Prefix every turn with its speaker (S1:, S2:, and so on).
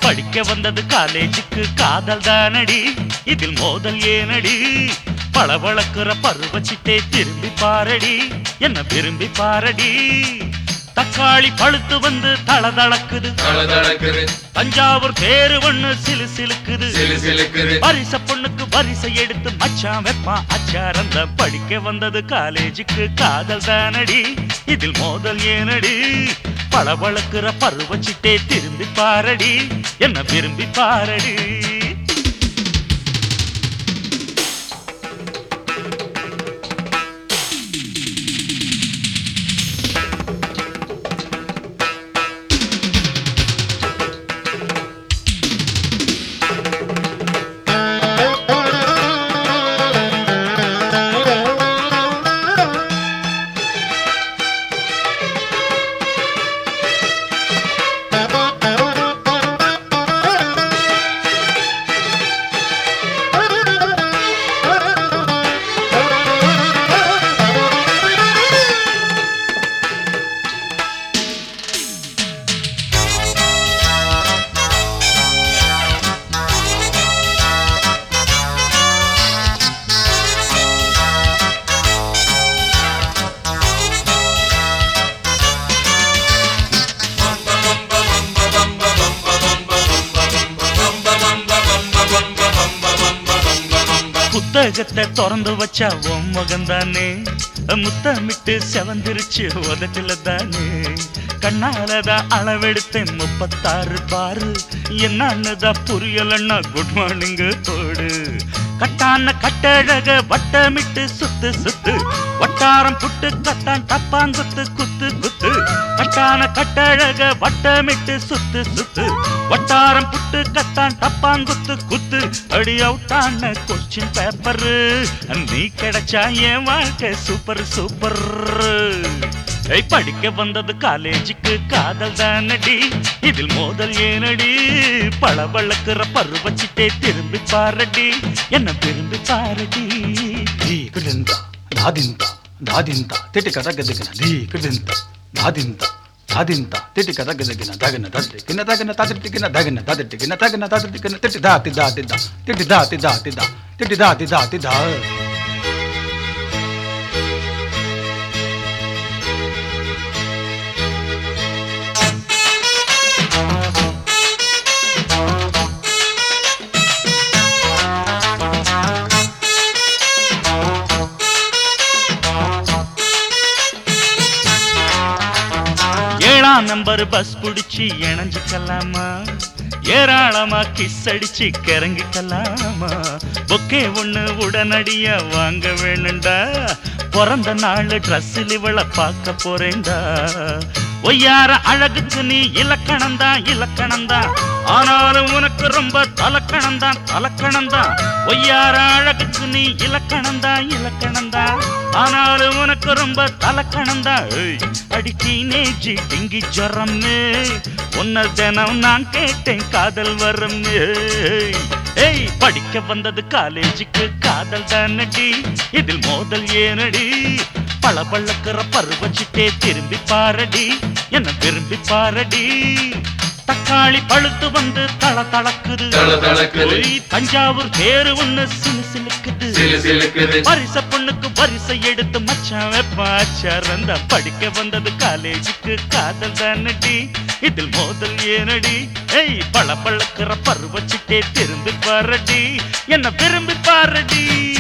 S1: படிக்க வந்தது காலேஜுக்கு காதல் தானடி இதில் மோதல் ஏனடி பளபளக்குற பருவச்சிட்டே திரும்பி பாரடி என்ன விரும்பி பாரடி தக்காளி பழுத்து வந்து தளதளக்குது
S2: தளதளக்குது
S1: தஞ்சாவூர் பேரு ஒண்ணு சிலு சிலுக்குது
S2: சிலு சிலுக்குது
S1: வரிச பொண்ணுக்கு வரிசை எடுத்து மச்சான் வெப்பான் அச்சாரம் தான் படிக்க வந்தது காலேஜுக்கு காதல் தானடி இதில் மோதல் ஏனடி பளபளக்குற பருவச்சிட்டே திரும்பி பாரடி என்ன விரும்பி பாரடி புத்தகத்தை திறந்து வச்சா உன் மகன்தானே முத்தமிட்டு செவந்திருச்சு உதட்டில தானே கண்ணாலதான் அளவெடுத்தேன் முப்பத்தாறு பாரு என்னன்னுதான் புரியலன்னா குட் மார்னிங் போடு கட்டான கட்டழக வட்டமிட்டு சுத்து சுத்து வட்டாரம் புட்டு கட்டான் டப்பாங்குத்து குத்து குத்து கட்டான கட்டழக வட்டமிட்டு சுத்து சுத்து வட்டாரம் புட்டு கட்டான் டப்பாங்குத்து குத்து அடி அவுட்டான கொஸ்டின் பேப்பர் நீ கிடைச்சா என் வாழ்க்கை சூப்பர் சூப்பர் ஏய் படிக்க வந்தது காலேஜுக்கு காதல் தானடி இதில் மோதல் ஏனடி பளபளக்குற பருவச்சிட்டே திரும்பி பாரடி என்ன திரும்பி பாரடி
S3: ధీకుడింత దాదింత దాదింత తిటి కదగదగిన ధీకుడింత దాదింత దాదింత తిటి కదగదగిన దగన దదిగిన దగన తదిటిగిన దగన దదిటిగిన దగన దదిటిగిన తిటి దాతి దాతి దా తిటి దాతి దాతి దా తిటి దాతి దాతి దా
S1: ஏழாம் நம்பர் பஸ் புடிச்சு இணைஞ்சுக்கலாமா ஏராளமா கிஸ் அடிச்சு கிறங்கிக்கலாமா பொக்கே ஒண்ணு உடனடியா வாங்க வேணும்டா பிறந்த நாள் ட்ரெஸ்ஸில் இவளை பார்க்க போறேன்டா ஒய்யார அழகுக்கு நீ இலக்கணம்தான் இலக்கணம்தான் ஆனாலும் உனக்கு ரொம்ப தலக்கணம்தான் தலக்கணம்தான் ஒய்யார அழகுக்கு நீ இலக்கணம்தான் இலக்கணம்தான் ஆனாலும் உனக்கு ரொம்ப தலக்கணம்தான் ஏய், அடி டீனேஜ் டிங்கி ஜரம்னு உன்ன தினம் நான் கேட்டேன் காதல் வரம்னு ஏய், ஏய் படிக்க வந்தது காலேஜுக்கு காதல் தானடி இதில் மோதல் ஏனடி பளபளக்கிற பருவச்சிட்டே திரும்பி பாரடி என்ன விரும்பி பாரடி தக்காளி பழுத்து வந்து தள தளக்குது
S2: தளதளக்குது.
S1: ஒய், தஞ்சாவூர் தேரு ஒண்ணு சிலு சிலுக்குது
S2: சிலு சிலுக்குது
S1: வரிச பொண்ணுக்கு வரிசை எடுத்து மச்சான் வெப்பாச்சாரந்த படிக்க வந்தது காலேஜுக்கு காதல் தானடி இதில் மோதல் ஏனடி ஏய் பள பளக்கிற பருவச்சிட்டே திரும்பி பாரடி என்ன விரும்பி பாரடி